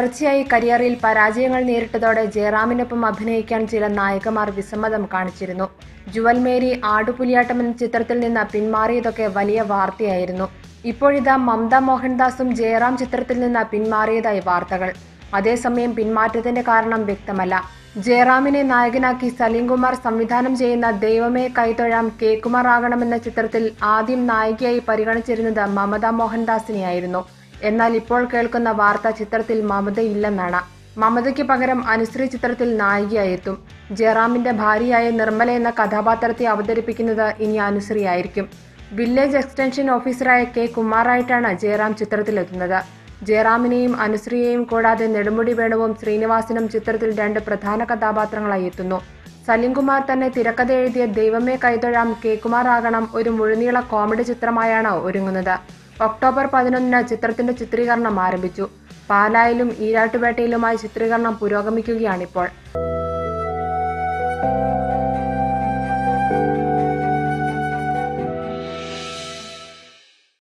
തുടർച്ചയായി കരിയറിൽ പരാജയങ്ങൾ നേരിട്ടതോടെ ജയറാമിനൊപ്പം അഭിനയിക്കാൻ ചില നായകമാർ വിസമ്മതം കാണിച്ചിരുന്നു ജുവൽ മേരി ആടുപുലിയാട്ടം എന്ന ചിത്രത്തിൽ നിന്ന് പിന്മാറിയതൊക്കെ വലിയ വാർത്തയായിരുന്നു ഇപ്പോഴിതാ മമത മോഹൻദാസും ജയറാം ചിത്രത്തിൽ നിന്ന് പിന്മാറിയതായി വാർത്തകൾ അതേസമയം പിന്മാറ്റത്തിന്റെ കാരണം വ്യക്തമല്ല ജയറാമിനെ നായകനാക്കി സലീംകുമാർ സംവിധാനം ചെയ്യുന്ന ദൈവമേ കൈതൊഴാം കെ കുമാർ ആകണമെന്ന ചിത്രത്തിൽ ആദ്യം നായികയായി പരിഗണിച്ചിരുന്നത് മമത മോഹൻദാസിനെയായിരുന്നു എന്നാൽ ഇപ്പോൾ കേൾക്കുന്ന വാർത്ത ചിത്രത്തിൽ മമതയില്ലെന്നാണ് മമതയ്ക്ക് പകരം അനുശ്രീ ചിത്രത്തിൽ നായികയായി എത്തും ജയറാമിന്റെ ഭാര്യയായ നിർമ്മല എന്ന കഥാപാത്രത്തെ അവതരിപ്പിക്കുന്നത് ഇനി അനുശ്രീ ആയിരിക്കും വില്ലേജ് എക്സ്റ്റൻഷൻ ഓഫീസറായ കെ കുമാറായിട്ടാണ് ജയറാം ചിത്രത്തിലെത്തുന്നത് ജയറാമിനെയും അനുശ്രീയെയും കൂടാതെ നെടുമുടി വേണുവും ശ്രീനിവാസനും ചിത്രത്തിൽ രണ്ട് പ്രധാന കഥാപാത്രങ്ങളായി എത്തുന്നു സലിംകുമാർ തന്നെ തിരക്കഥ എഴുതിയ ദൈവമേ കൈതൊഴാം കെ കുമാർ ആകണം ഒരു മുഴുനീള കോമഡി ചിത്രമായാണ് ഒരുങ്ങുന്നത് ഒക്ടോബർ പതിനൊന്നിന് ചിത്രത്തിന്റെ ചിത്രീകരണം ആരംഭിച്ചു പാലായിലും ഈരാട്ടുപേട്ടയിലുമായി ചിത്രീകരണം പുരോഗമിക്കുകയാണിപ്പോൾ